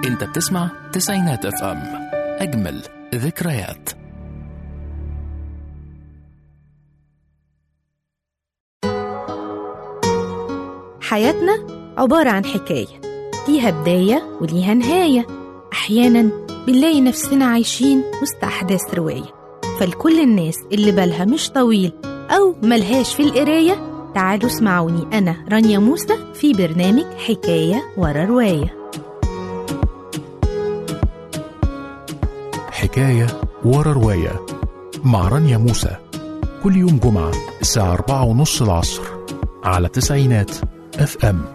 انت بتسمع تسعينات اف ام اجمل ذكريات حياتنا عبارة عن حكاية ليها بداية وليها نهاية أحيانا بنلاقي نفسنا عايشين وسط أحداث رواية فلكل الناس اللي بالها مش طويل أو ملهاش في القراية تعالوا اسمعوني أنا رانيا موسى في برنامج حكاية ورا رواية حكاية ورا رواية مع رانيا موسى كل يوم جمعة الساعة أربعة ونص العصر على تسعينات اف ام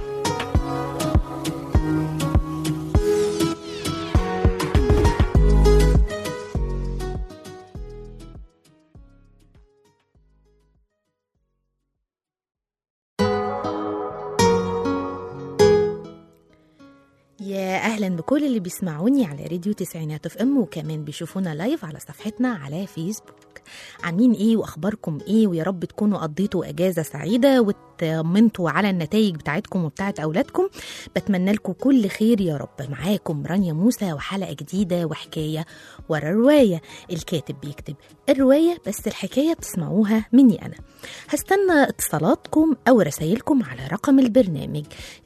يا اهلا بكل اللي بيسمعوني على راديو تسعينات اف ام وكمان بيشوفونا لايف على صفحتنا على فيسبوك عاملين ايه واخباركم ايه ويا رب تكونوا قضيتوا اجازه سعيده وطمنتوا على النتائج بتاعتكم وبتاعت اولادكم بتمنى لكم كل خير يا رب معاكم رانيا موسى وحلقه جديده وحكايه ورا روايه الكاتب بيكتب الروايه بس الحكايه بتسمعوها مني انا هستنى اتصالاتكم او رسايلكم على رقم البرنامج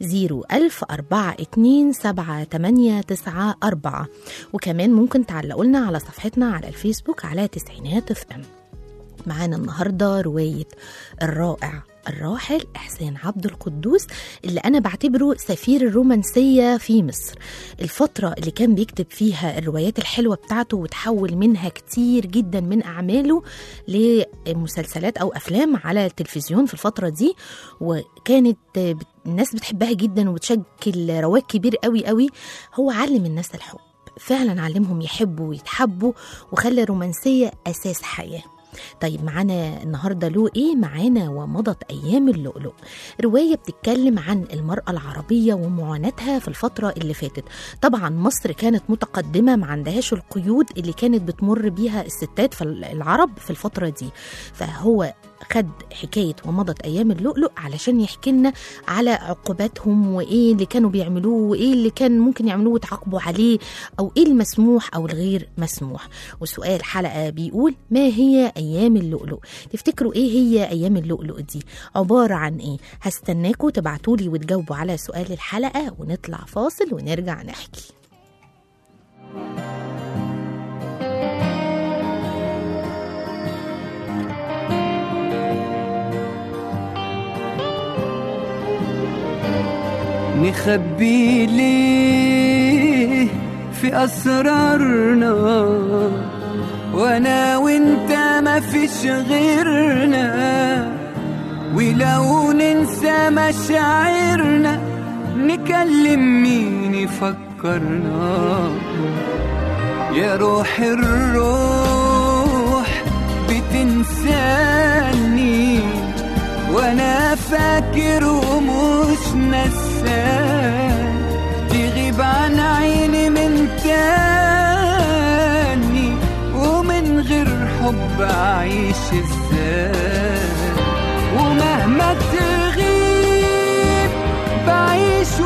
010427894 وكمان ممكن تعلقوا لنا على صفحتنا على الفيسبوك على تسعينات اف ام معانا النهارده روايه الرائع الراحل إحسان عبد القدوس اللي أنا بعتبره سفير الرومانسية في مصر الفترة اللي كان بيكتب فيها الروايات الحلوة بتاعته وتحول منها كتير جدا من أعماله لمسلسلات أو أفلام على التلفزيون في الفترة دي وكانت بت- الناس بتحبها جدا وبتشكل رواج كبير قوي قوي هو علم الناس الحب فعلا علمهم يحبوا ويتحبوا وخلى الرومانسية أساس حياة طيب معانا النهارده له ايه معانا ومضت ايام اللؤلؤ روايه بتتكلم عن المراه العربيه ومعاناتها في الفتره اللي فاتت طبعا مصر كانت متقدمه ما عندهاش القيود اللي كانت بتمر بيها الستات في العرب في الفتره دي فهو خد حكايه ومضت ايام اللؤلؤ علشان يحكي لنا على عقوباتهم وايه اللي كانوا بيعملوه وايه اللي كان ممكن يعملوه ويتعاقبوا عليه او ايه المسموح او الغير مسموح وسؤال حلقه بيقول ما هي ايام اللؤلؤ تفتكروا ايه هي ايام اللؤلؤ دي عباره عن ايه هستناكوا تبعتولي وتجاوبوا على سؤال الحلقه ونطلع فاصل ونرجع نحكي نخبي ليه في أسرارنا وأنا وأنت ما فيش غيرنا ولو ننسى مشاعرنا نكلم مين يفكرنا يا روح الروح بتنساني وانا فاكر ومش نسان تغيب عن عيني من تاني ومن غير حب اعيش ازاي ومهما تغيب بعيش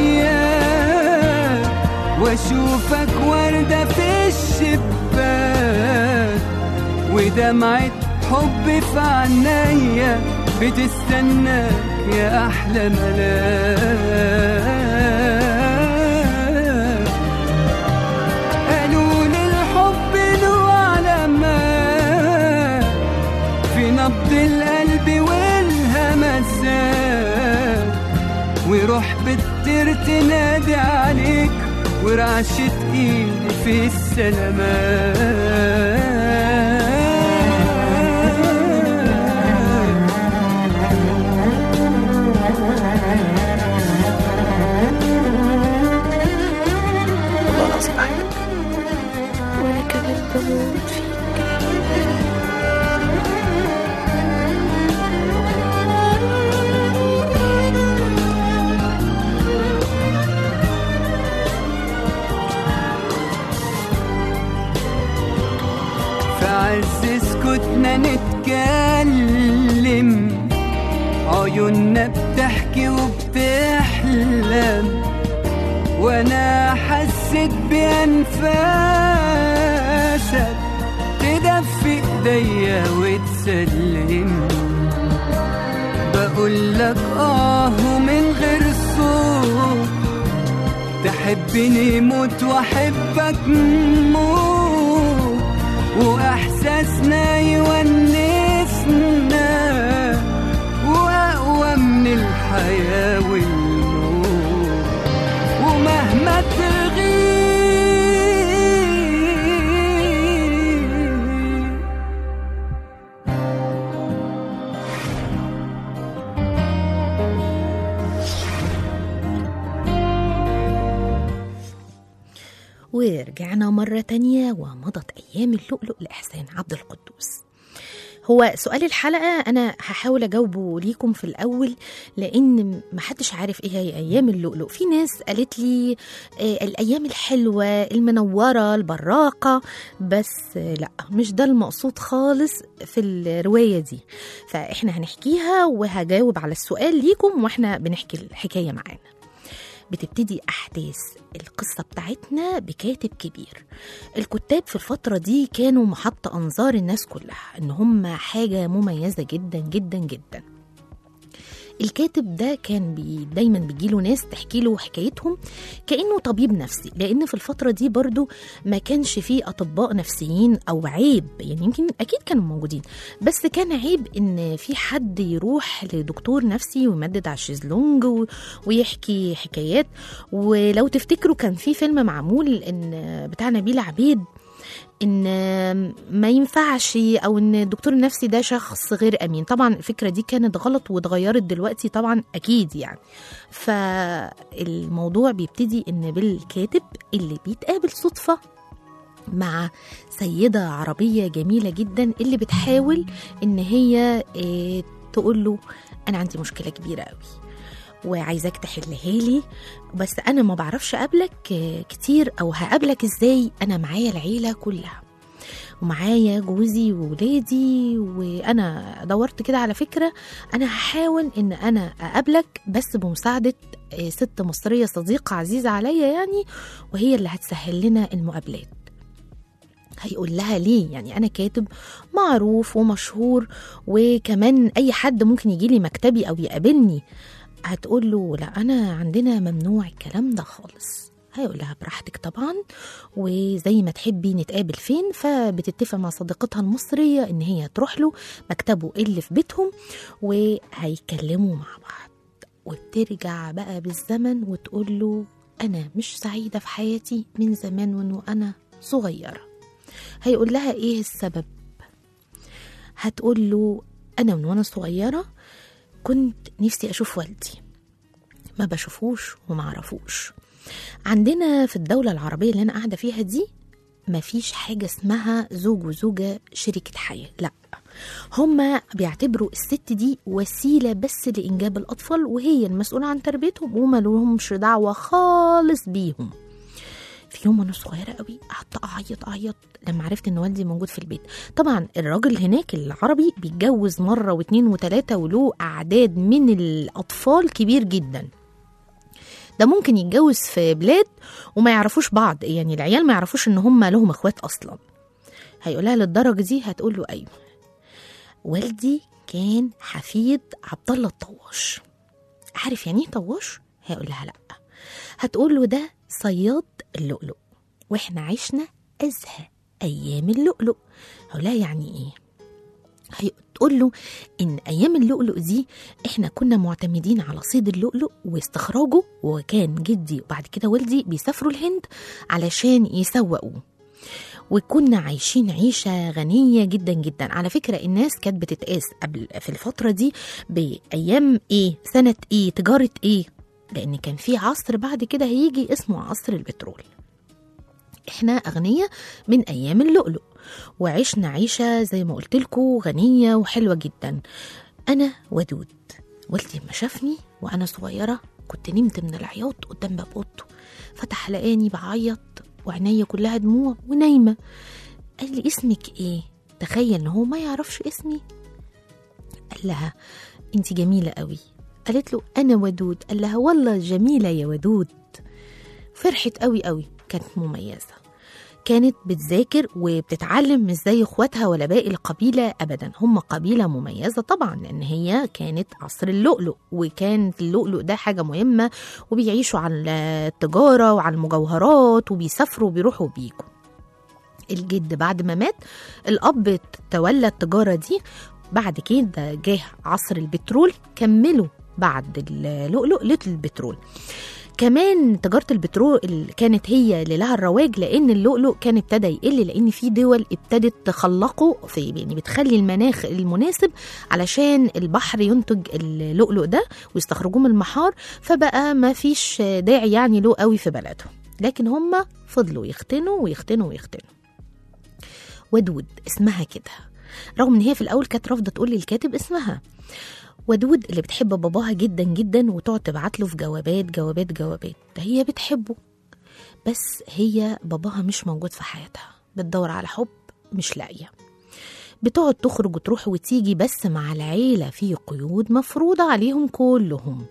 وياك واشوفك وردة في الشباك ودمعة حب في عينيا بتستناك يا احلى ملاك قالوا لي الحب له علامات في نبض القلب والهمسات وروح بتطير تنادي عليك ورعشة ايدي في السلامات والله العظيم بحبك وانا كمان بموت فيك في عز سكوتنا نتكلم عيوننا بتحكي وبتحلم وانا حسيت بانفاسك تدفي ايديا وتسلم بقول لك اه ومن غير صوت تحبني موت واحبك موت واحساسنا يونسنا واقوى من الحياه والموت ومهما تغيب ورجعنا مرة تانية ومضت أيام اللؤلؤ لإحسان عبد القدوس هو سؤال الحلقة أنا هحاول أجاوبه ليكم في الأول لأن محدش عارف إيه هي أيام اللؤلؤ في ناس قالت لي آه، الأيام الحلوة المنورة البراقة بس آه، لا مش ده المقصود خالص في الرواية دي فإحنا هنحكيها وهجاوب على السؤال ليكم وإحنا بنحكي الحكاية معانا بتبتدي أحداث القصة بتاعتنا بكاتب كبير الكتاب في الفترة دي كانوا محط أنظار الناس كلها إن هم حاجة مميزة جدا جدا جدا الكاتب ده كان بي دايما بيجيله ناس تحكي له حكايتهم كانه طبيب نفسي لان في الفتره دي برضو ما كانش فيه اطباء نفسيين او عيب يعني يمكن اكيد كانوا موجودين بس كان عيب ان في حد يروح لدكتور نفسي ويمدد على الشيزلونج و- ويحكي حكايات ولو تفتكروا كان في فيلم معمول ان بتاع نبيل عبيد ان ما ينفعش او ان الدكتور النفسي ده شخص غير امين طبعا الفكره دي كانت غلط واتغيرت دلوقتي طبعا اكيد يعني فالموضوع بيبتدي ان بالكاتب اللي بيتقابل صدفه مع سيدة عربية جميلة جدا اللي بتحاول إن هي إيه تقول له أنا عندي مشكلة كبيرة قوي وعايزاك تحلها لي بس أنا ما بعرفش أقابلك آه، كتير أو هقابلك إزاي أنا معايا العيلة كلها ومعايا جوزي وولادي وانا دورت كده على فكره انا هحاول ان انا اقابلك بس بمساعده آه، ست مصريه صديقه عزيزه عليا يعني وهي اللي هتسهل لنا المقابلات هيقول لها ليه يعني انا كاتب معروف ومشهور وكمان اي حد ممكن يجي لي مكتبي او يقابلني هتقول له لا انا عندنا ممنوع الكلام ده خالص هيقول لها براحتك طبعا وزي ما تحبي نتقابل فين فبتتفق مع صديقتها المصرية ان هي تروح له مكتبه اللي في بيتهم وهيكلموا مع بعض وبترجع بقى بالزمن وتقول له انا مش سعيدة في حياتي من زمان وان وانا صغيرة هيقول لها ايه السبب هتقول له انا من وانا صغيره كنت نفسي اشوف والدي ما بشوفوش وما اعرفوش عندنا في الدوله العربيه اللي انا قاعده فيها دي ما فيش حاجه اسمها زوج وزوجه شريكه حياه لا هما بيعتبروا الست دي وسيله بس لانجاب الاطفال وهي المسؤوله عن تربيتهم وما لهمش دعوه خالص بيهم في يوم وانا صغيره قوي قعدت اعيط اعيط لما عرفت ان والدي موجود في البيت طبعا الراجل هناك العربي بيتجوز مره واتنين وتلاته وله اعداد من الاطفال كبير جدا ده ممكن يتجوز في بلاد وما يعرفوش بعض يعني العيال ما يعرفوش ان هم لهم اخوات اصلا هيقولها للدرجه دي هتقول له ايوه والدي كان حفيد عبد الله الطواش عارف يعني ايه طواش هيقول لها لا هتقول له ده صياد اللؤلؤ واحنا عشنا ازهى ايام اللؤلؤ هقول لها يعني ايه هتقول له ان ايام اللؤلؤ دي احنا كنا معتمدين على صيد اللؤلؤ واستخراجه وكان جدي وبعد كده والدي بيسافروا الهند علشان يسوقوه وكنا عايشين عيشة غنية جدا جدا على فكرة الناس كانت بتتقاس قبل في الفترة دي بأيام إيه سنة إيه تجارة إيه لأن كان في عصر بعد كده هيجي اسمه عصر البترول احنا أغنية من أيام اللؤلؤ وعشنا عيشة زي ما قلت لكم غنية وحلوة جدا أنا ودود والدي لما شافني وأنا صغيرة كنت نمت من العياط قدام باب أوضته فتح لقاني بعيط وعينيا كلها دموع ونايمة قال لي اسمك ايه تخيل ان هو ما يعرفش اسمي قال لها انت جميلة قوي قالت له انا ودود قال لها والله جميلة يا ودود فرحت قوي قوي كانت مميزة كانت بتذاكر وبتتعلم مش زي اخواتها ولا باقي القبيلة أبدا هم قبيلة مميزة طبعا لأن هي كانت عصر اللؤلؤ وكان اللؤلؤ ده حاجة مهمة وبيعيشوا على التجارة وعلى المجوهرات وبيسافروا وبيروحوا وبيجوا الجد بعد ما مات الأب تولى التجارة دي بعد كده جه عصر البترول كملوا بعد اللؤلؤ للبترول كمان تجارة البترول اللي كانت هي اللي لها الرواج لأن اللؤلؤ كان ابتدى يقل لأن في دول ابتدت تخلقه في يعني بتخلي المناخ المناسب علشان البحر ينتج اللؤلؤ ده ويستخرجوه من المحار فبقى ما فيش داعي يعني له قوي في بلدهم لكن هم فضلوا يختنوا ويختنوا ويختنوا ودود اسمها كده رغم ان هي في الاول كانت رافضه تقول للكاتب اسمها ودود اللي بتحب باباها جدا جدا وتقعد تبعت له في جوابات جوابات جوابات ده هي بتحبه بس هي باباها مش موجود في حياتها بتدور على حب مش لاقيه بتقعد تخرج وتروح وتيجي بس مع العيله في قيود مفروضه عليهم كلهم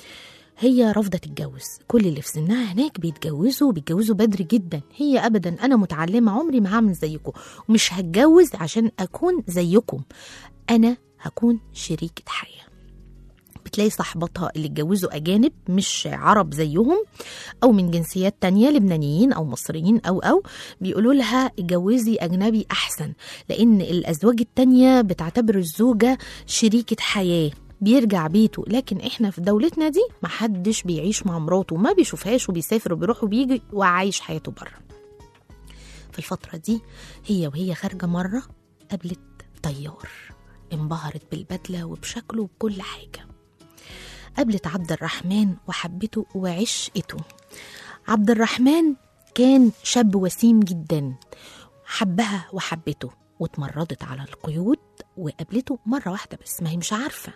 هي رافضه تتجوز كل اللي في سنها هناك بيتجوزوا بيتجوزوا بدري جدا هي ابدا انا متعلمه عمري ما هعمل زيكم ومش هتجوز عشان اكون زيكم انا هكون شريكه حياه بتلاقي صاحباتها اللي اتجوزوا أجانب مش عرب زيهم أو من جنسيات تانية لبنانيين أو مصريين أو أو بيقولوا لها اتجوزي أجنبي أحسن لأن الأزواج التانية بتعتبر الزوجة شريكة حياة بيرجع بيته لكن احنا في دولتنا دي محدش بيعيش مع مراته ما بيشوفهاش وبيسافر وبيروح وبيجي وعايش حياته بره في الفترة دي هي وهي خارجة مرة قابلت طيار انبهرت بالبدلة وبشكله وبكل حاجة قابلت عبد الرحمن وحبته وعشقته عبد الرحمن كان شاب وسيم جدا حبها وحبته واتمردت على القيود وقابلته مرة واحدة بس ما هي مش عارفة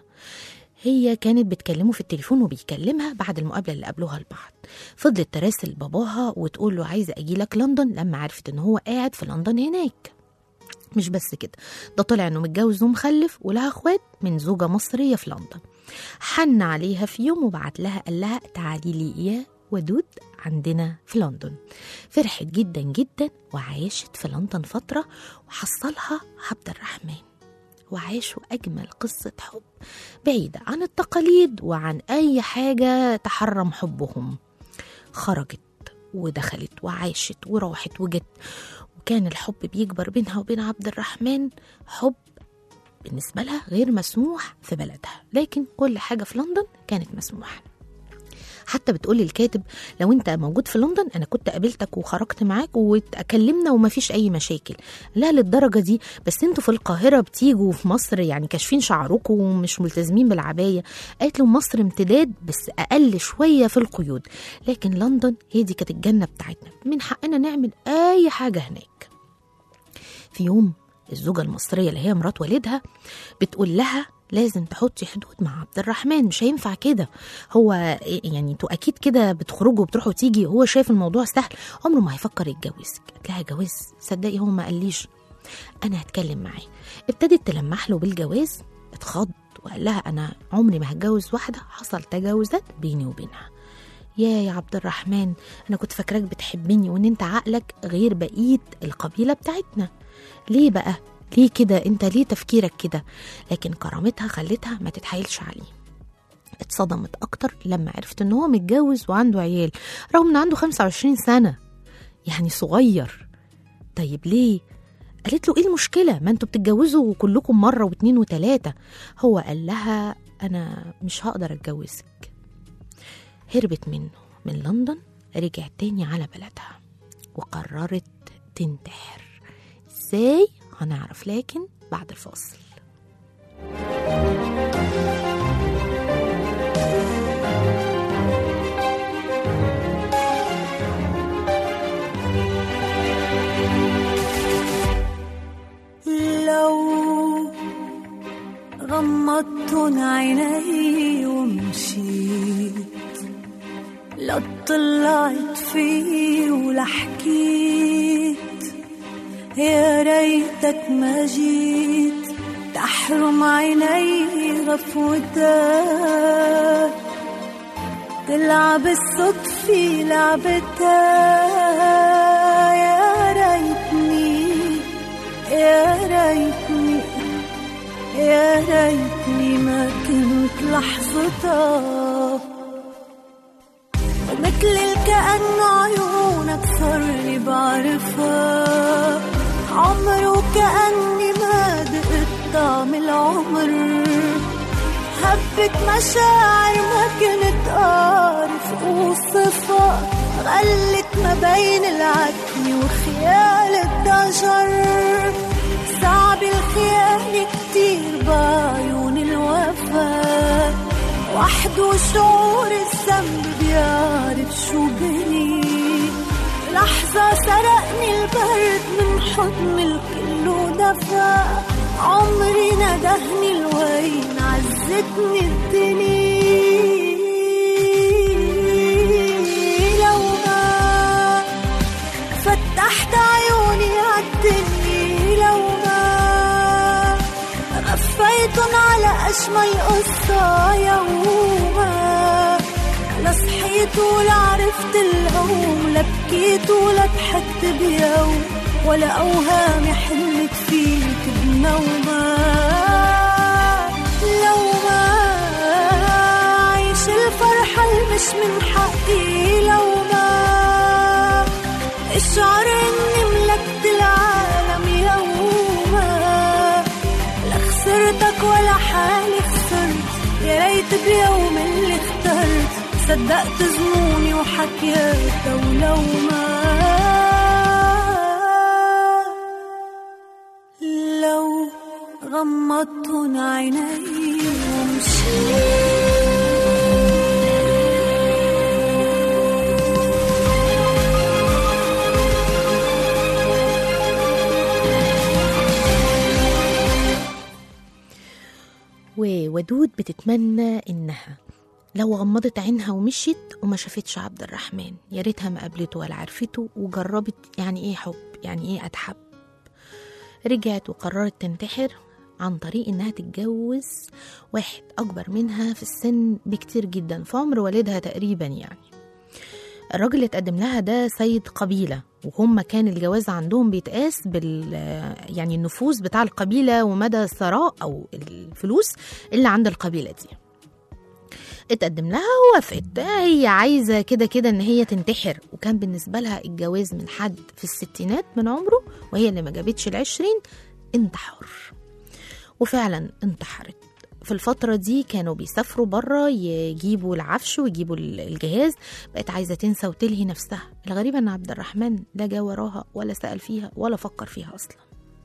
هي كانت بتكلمه في التليفون وبيكلمها بعد المقابلة اللي قابلوها لبعض فضلت تراسل باباها وتقول له عايزة أجيلك لندن لما عرفت إن هو قاعد في لندن هناك مش بس كده ده طلع انه متجوز ومخلف ولها اخوات من زوجة مصرية في لندن حن عليها في يوم وبعت لها قال لها تعالي لي يا ودود عندنا في لندن فرحت جدا جدا وعاشت في لندن فترة وحصلها عبد الرحمن وعاشوا أجمل قصة حب بعيدة عن التقاليد وعن أي حاجة تحرم حبهم خرجت ودخلت وعاشت وراحت وجت وكان الحب بيكبر بينها وبين عبد الرحمن حب بالنسبة لها غير مسموح في بلدها لكن كل حاجة في لندن كانت مسموحة حتى بتقول للكاتب لو انت موجود في لندن انا كنت قابلتك وخرجت معاك واتكلمنا وما فيش اي مشاكل لا للدرجه دي بس انتوا في القاهره بتيجوا في مصر يعني كاشفين شعركم ومش ملتزمين بالعبايه قالت له مصر امتداد بس اقل شويه في القيود لكن لندن هي دي كانت الجنه بتاعتنا من حقنا نعمل اي حاجه هناك في يوم الزوجة المصرية اللي هي مرات والدها بتقول لها لازم تحطي حدود مع عبد الرحمن مش هينفع كده هو يعني انتوا اكيد كده بتخرجوا وبتروحوا وتيجي هو شايف الموضوع سهل عمره ما هيفكر يتجوزك قالت لها جواز صدقي هو ما قاليش انا هتكلم معاه ابتدت تلمح له بالجواز اتخض وقال لها انا عمري ما هتجوز واحده حصل تجاوزات بيني وبينها يا يا عبد الرحمن انا كنت فاكراك بتحبني وان انت عقلك غير بقيه القبيله بتاعتنا ليه بقى ليه كده انت ليه تفكيرك كده لكن كرامتها خلتها ما تتحايلش عليه اتصدمت اكتر لما عرفت ان هو متجوز وعنده عيال رغم ان عنده 25 سنه يعني صغير طيب ليه قالت له ايه المشكله ما انتوا بتتجوزوا كلكم مره واتنين وتلاته هو قال لها انا مش هقدر اتجوزك هربت منه من لندن رجعت تاني على بلدها وقررت تنتحر ازاي هنعرف لكن بعد الفاصل لو غمضت عيني ومشيت لا طلعت فيه ولا حكيت يا ريتك ما جيت تحرم عيني غفوتك كل لعب الصدفة لعبتها يا ريتني يا ريتني يا ريتني ما كنت لحظتها مثل الكأن عيونك صارني بعرفها عمر وكأني ما دقت طعم العمر هبت مشاعر ما كنت أعرف أوصفها غلت ما بين العتمة وخيال الضجر صعب الخيال كتير بعيون الوفا وحده شعور الذنب بيعرف شو بني لحظة سرقني البرد من حضن الكل ودفى عمري ندهني الوين عزتني الدنيا لو ما فتحت عيوني عالدنيا لو ما غفيتن على أجمل قصة يوما لا صحيت ولا عرفت الهوم لا بكيت ولا ضحكت بيوم ولا أوهامي حلمت فيك بنومة لو ما عيش الفرحة اللي مش من حقي لو ما اشعر اني ملكت العالم يوما لا خسرتك ولا حالي خسرت يا ريت بيوم اللي اخترت صدقت ظنوني وحكيت ولو ما لو غمضتن عيني ومشيت وودود بتتمنى إنها لو غمضت عينها ومشيت وما شافتش عبد الرحمن يا ريتها ما قابلته ولا عرفته وجربت يعني ايه حب يعني ايه اتحب رجعت وقررت تنتحر عن طريق انها تتجوز واحد اكبر منها في السن بكتير جدا في عمر والدها تقريبا يعني الراجل اللي اتقدم لها ده سيد قبيلة وهم كان الجواز عندهم بيتقاس بال يعني النفوذ بتاع القبيلة ومدى الثراء أو الفلوس اللي عند القبيلة دي اتقدم لها ووافقت هي عايزة كده كده ان هي تنتحر وكان بالنسبة لها الجواز من حد في الستينات من عمره وهي اللي ما جابتش العشرين انتحر وفعلا انتحرت في الفترة دي كانوا بيسافروا بره يجيبوا العفش ويجيبوا الجهاز بقت عايزة تنسى وتلهي نفسها الغريبة ان عبد الرحمن لا جا وراها ولا سأل فيها ولا فكر فيها أصلا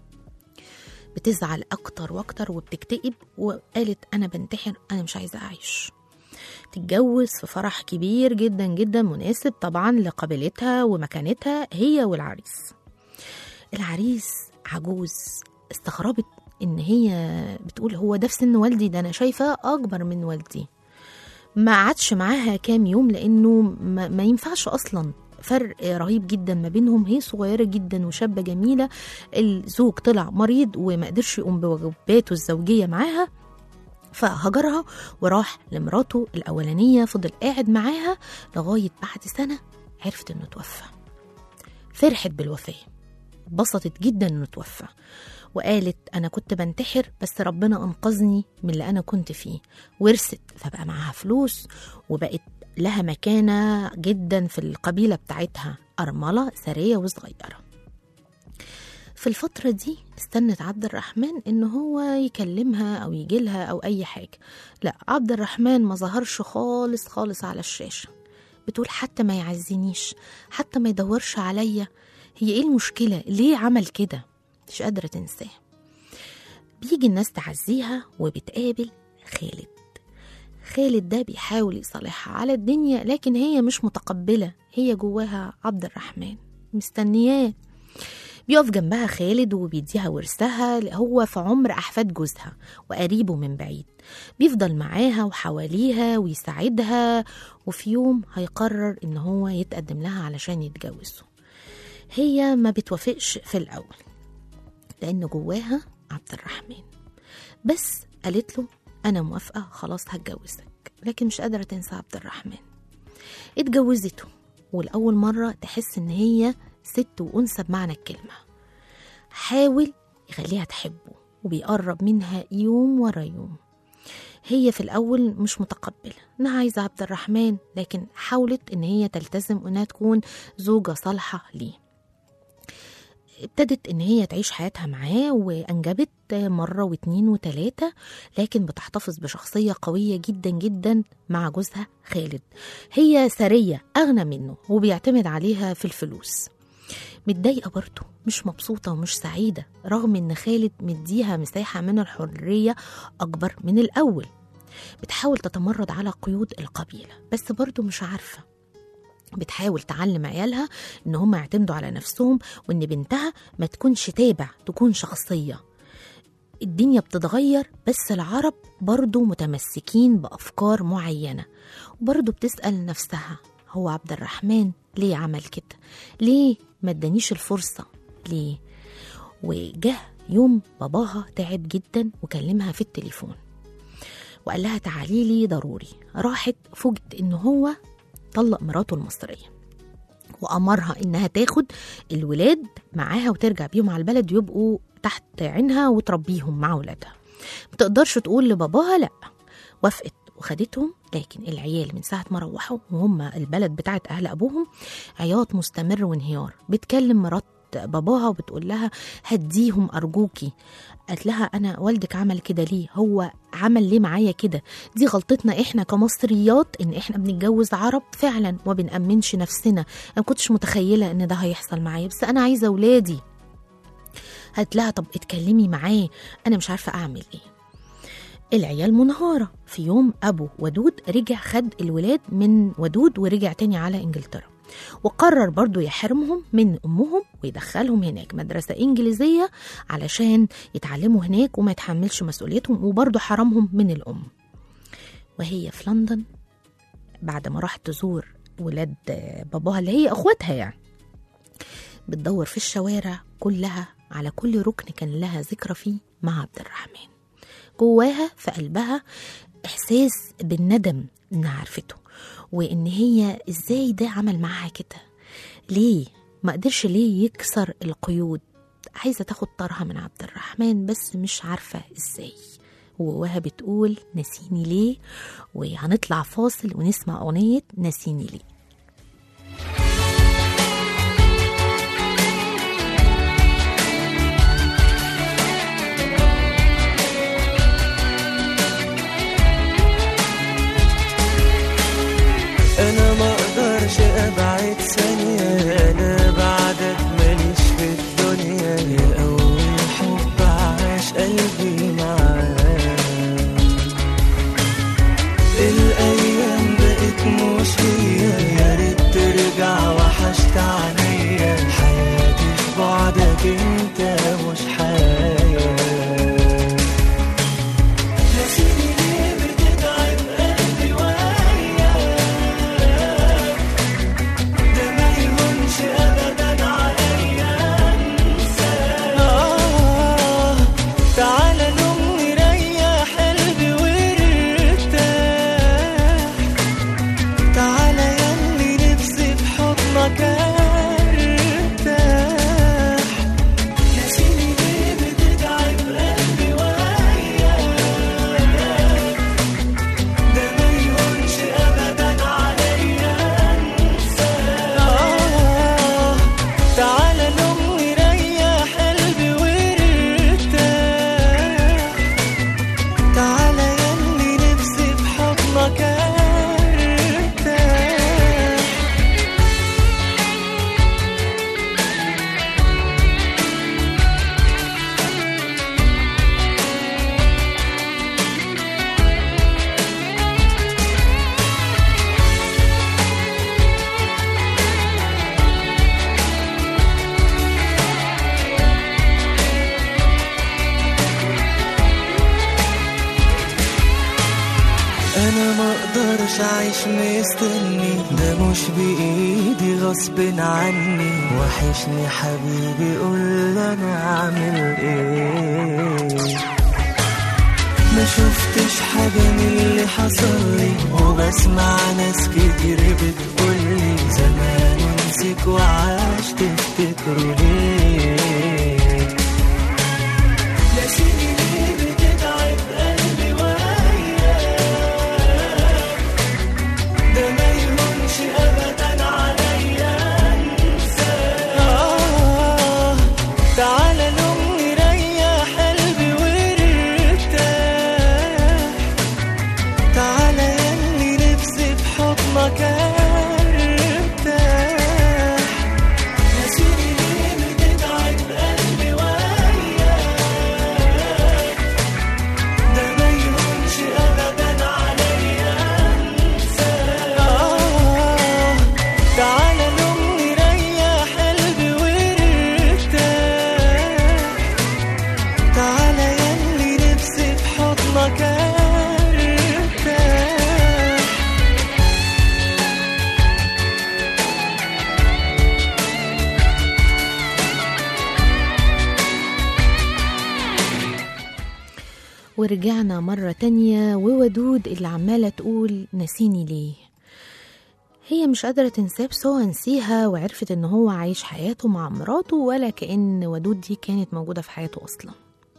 بتزعل أكتر وأكتر وبتكتئب وقالت أنا بنتحر أنا مش عايزة أعيش تتجوز في فرح كبير جدا جدا مناسب طبعا لقبيلتها ومكانتها هي والعريس العريس عجوز استغربت ان هي بتقول هو ده في سن والدي ده انا شايفاه اكبر من والدي ما قعدش معاها كام يوم لانه ما, ما ينفعش اصلا فرق رهيب جدا ما بينهم هي صغيره جدا وشابه جميله الزوج طلع مريض وما قدرش يقوم بواجباته الزوجيه معاها فهجرها وراح لمراته الأولانية فضل قاعد معاها لغاية بعد سنة عرفت إنه توفى فرحت بالوفاة اتبسطت جدا إنه توفى وقالت أنا كنت بنتحر بس ربنا أنقذني من اللي أنا كنت فيه ورثت فبقى معاها فلوس وبقت لها مكانة جدا في القبيلة بتاعتها أرملة ثرية وصغيرة في الفترة دي استنت عبد الرحمن إن هو يكلمها أو يجيلها أو أي حاجة لا عبد الرحمن ما ظهرش خالص خالص على الشاشة بتقول حتى ما يعزنيش حتى ما يدورش عليا هي ايه المشكلة ليه عمل كده مش قادرة تنساه بيجي الناس تعزيها وبتقابل خالد خالد ده بيحاول يصالحها على الدنيا لكن هي مش متقبلة هي جواها عبد الرحمن مستنياه بيقف جنبها خالد وبيديها ورثها هو في عمر أحفاد جوزها وقريبه من بعيد بيفضل معاها وحواليها ويساعدها وفي يوم هيقرر إن هو يتقدم لها علشان يتجوزوا هي ما بتوافقش في الأول لأن جواها عبد الرحمن بس قالت له أنا موافقة خلاص هتجوزك لكن مش قادرة تنسى عبد الرحمن اتجوزته والأول مرة تحس إن هي ست وأنثى بمعنى الكلمة حاول يخليها تحبه وبيقرب منها يوم ورا يوم هي في الأول مش متقبلة إنها عايزة عبد الرحمن لكن حاولت إن هي تلتزم وإنها تكون زوجة صالحة ليه ابتدت إن هي تعيش حياتها معاه وأنجبت مرة واتنين وتلاتة لكن بتحتفظ بشخصية قوية جدا جدا مع جوزها خالد هي سرية أغنى منه وبيعتمد عليها في الفلوس متضايقة برضه مش مبسوطة ومش سعيدة رغم إن خالد مديها مساحة من الحرية أكبر من الأول بتحاول تتمرد على قيود القبيلة بس برضه مش عارفة بتحاول تعلم عيالها إن هم يعتمدوا على نفسهم وإن بنتها ما تكونش تابع تكون شخصية الدنيا بتتغير بس العرب برضو متمسكين بأفكار معينة وبرضو بتسأل نفسها هو عبد الرحمن ليه عمل كده ليه ما ادانيش الفرصة ليه وجه يوم باباها تعب جدا وكلمها في التليفون وقال لها تعالي لي ضروري راحت فوجئت ان هو طلق مراته المصرية وأمرها إنها تاخد الولاد معاها وترجع بيهم على البلد يبقوا تحت عينها وتربيهم مع ولادها متقدرش تقول لباباها لأ وافقت وخدتهم لكن العيال من ساعة ما روحوا وهم البلد بتاعت أهل أبوهم عياط مستمر وانهيار بتكلم مرات باباها وبتقول لها هديهم أرجوكي قالت لها أنا والدك عمل كده ليه هو عمل ليه معايا كده دي غلطتنا إحنا كمصريات إن إحنا بنتجوز عرب فعلا وما بنأمنش نفسنا أنا ما كنتش متخيلة إن ده هيحصل معايا بس أنا عايزة ولادي قالت لها طب اتكلمي معاه أنا مش عارفة أعمل إيه العيال منهارة في يوم أبو ودود رجع خد الولاد من ودود ورجع تاني على إنجلترا وقرر برضو يحرمهم من أمهم ويدخلهم هناك مدرسة إنجليزية علشان يتعلموا هناك وما يتحملش مسؤوليتهم وبرضو حرمهم من الأم وهي في لندن بعد ما راحت تزور ولاد باباها اللي هي أخواتها يعني بتدور في الشوارع كلها على كل ركن كان لها ذكرى فيه مع عبد الرحمن جواها في قلبها إحساس بالندم إنها عرفته وإن هي إزاي ده عمل معاها كده ليه ما قدرش ليه يكسر القيود عايزة تاخد طارها من عبد الرحمن بس مش عارفة إزاي وجواها بتقول نسيني ليه وهنطلع فاصل ونسمع أغنية نسيني ليه انا ما اقدرش ابعد ثانية انا بعدك ماليش في الدنيا يا اول حب عاش قلبي معاك الايام بقت مش هي يا ريت ترجع وحشت عليا حياتي في بعدك انت مش حياه نسيني ليه بتتعب قلبي وياك ده ما يهونش ابدا عليا انساك آه تعالى نوم نريح قلبي وارتاح تعالى ياللي نفسي في حضنك ارتاح نسيني ليه بتتعب قلبي وياك ده ما يهونش ابدا عليا انساك آه تعالى نوم نريح قلبي وارتاح تعالى ياللي نفسي في حضنك ارتاح انا ما اقدرش اعيش مستني ده مش بايدي غصب عني وحشني حبيبي قول انا اعمل ايه ما شفتش حاجة من اللي حصل لي وبسمع ناس كتير بتقولي زمان نسيك وعاش تفتكروا ليه ناسيني ليه بتتعب قلبي وياك ده ما يهونش ابدا عليا انساك آه تعالى نوم نريح قلبي وارتاح تعالى ياللي نفسي بحضنك ارتاح ناسيني ليه بتتعب قلبي وياك ده ما يهونش ابدا عليا انساك آه تعالى نوم نريح قلبي وارتاح تعالى ياللي نفسي بحضنك ارتاح ورجعنا مرة تانية وودود اللي عمالة تقول نسيني ليه هي مش قادرة تنساه بس هو نسيها وعرفت ان هو عايش حياته مع مراته ولا كأن ودود دي كانت موجودة في حياته أصلا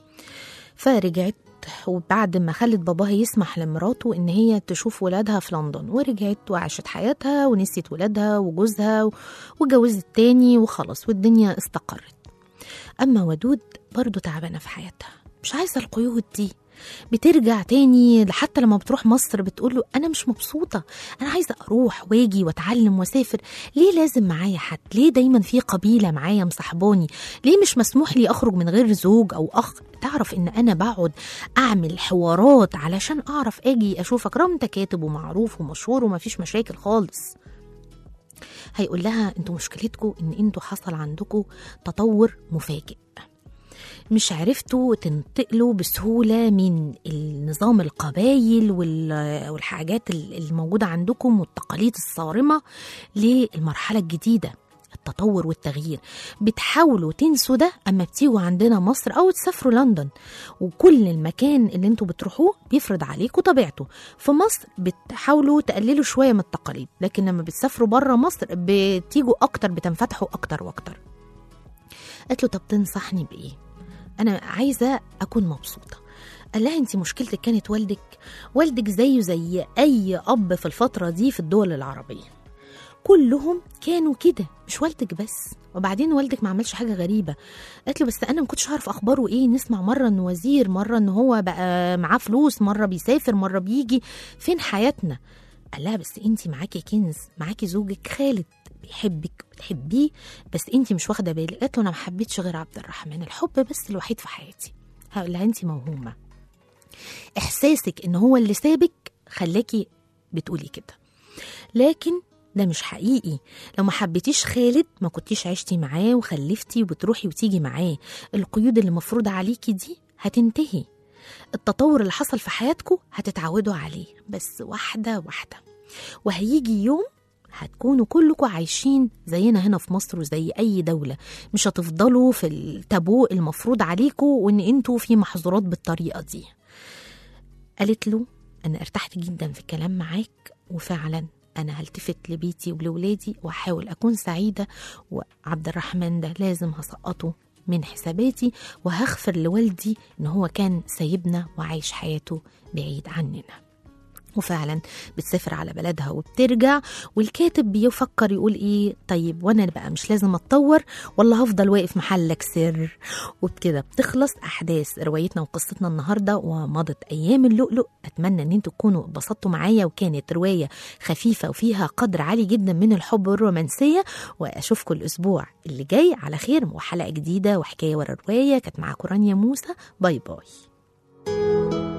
فرجعت وبعد ما خلت باباها يسمح لمراته ان هي تشوف ولادها في لندن ورجعت وعاشت حياتها ونسيت ولادها وجوزها وجوزت تاني وخلاص والدنيا استقرت اما ودود برضو تعبانه في حياتها مش عايزه القيود دي بترجع تاني حتى لما بتروح مصر بتقول له انا مش مبسوطه انا عايزه اروح واجي واتعلم واسافر ليه لازم معايا حد ليه دايما في قبيله معايا مصاحباني ليه مش مسموح لي اخرج من غير زوج او اخ تعرف ان انا بقعد اعمل حوارات علشان اعرف اجي اشوفك رغم انت كاتب ومعروف ومشهور ومفيش مشاكل خالص هيقول لها انتوا مشكلتكم ان انتوا حصل عندكم تطور مفاجئ مش عرفتوا تنتقلوا بسهولة من النظام القبايل وال- والحاجات ال- الموجودة عندكم والتقاليد الصارمة للمرحلة الجديدة التطور والتغيير بتحاولوا تنسوا ده اما بتيجوا عندنا مصر او تسافروا لندن وكل المكان اللي انتوا بتروحوه بيفرض عليكم طبيعته في مصر بتحاولوا تقللوا شويه من التقاليد لكن لما بتسافروا بره مصر بتيجوا اكتر بتنفتحوا اكتر واكتر قالت له طب تنصحني بايه انا عايزه اكون مبسوطه قال لها انت مشكلتك كانت والدك والدك زيه زي اي اب في الفتره دي في الدول العربيه كلهم كانوا كده مش والدك بس وبعدين والدك ما عملش حاجه غريبه قالت له بس انا ما كنتش عارف اخباره ايه نسمع مره انه وزير مره ان هو بقى معاه فلوس مره بيسافر مره بيجي فين حياتنا قال لها بس انت معاكي كنز معاكي زوجك خالد بيحبك بتحبيه بس انت مش واخده بالك قالت له انا ما حبيتش غير عبد الرحمن الحب بس الوحيد في حياتي هقول لها انت موهومه احساسك ان هو اللي سابك خلاكي بتقولي كده لكن ده مش حقيقي لو ما حبيتيش خالد ما كنتيش عشتي معاه وخلفتي وبتروحي وتيجي معاه القيود اللي مفروضة عليكي دي هتنتهي التطور اللي حصل في حياتكم هتتعودوا عليه بس واحدة واحدة وهيجي يوم هتكونوا كلكم عايشين زينا هنا في مصر وزي أي دولة مش هتفضلوا في التابو المفروض عليكم وإن انتوا في محظورات بالطريقة دي قالت له أنا ارتحت جدا في الكلام معاك وفعلا أنا هلتفت لبيتي ولولادي وأحاول أكون سعيدة وعبد الرحمن ده لازم هسقطه من حساباتي وهغفر لوالدي إن هو كان سايبنا وعايش حياته بعيد عننا وفعلا بتسافر على بلدها وبترجع والكاتب بيفكر يقول ايه طيب وانا بقى مش لازم اتطور ولا هفضل واقف محلك سر وبكده بتخلص احداث روايتنا وقصتنا النهارده ومضت ايام اللؤلؤ اتمنى ان انتوا تكونوا اتبسطتوا معايا وكانت روايه خفيفه وفيها قدر عالي جدا من الحب والرومانسيه واشوفكم الاسبوع اللي جاي على خير وحلقه جديده وحكايه ورا روايه كانت معاكم رانيا موسى باي باي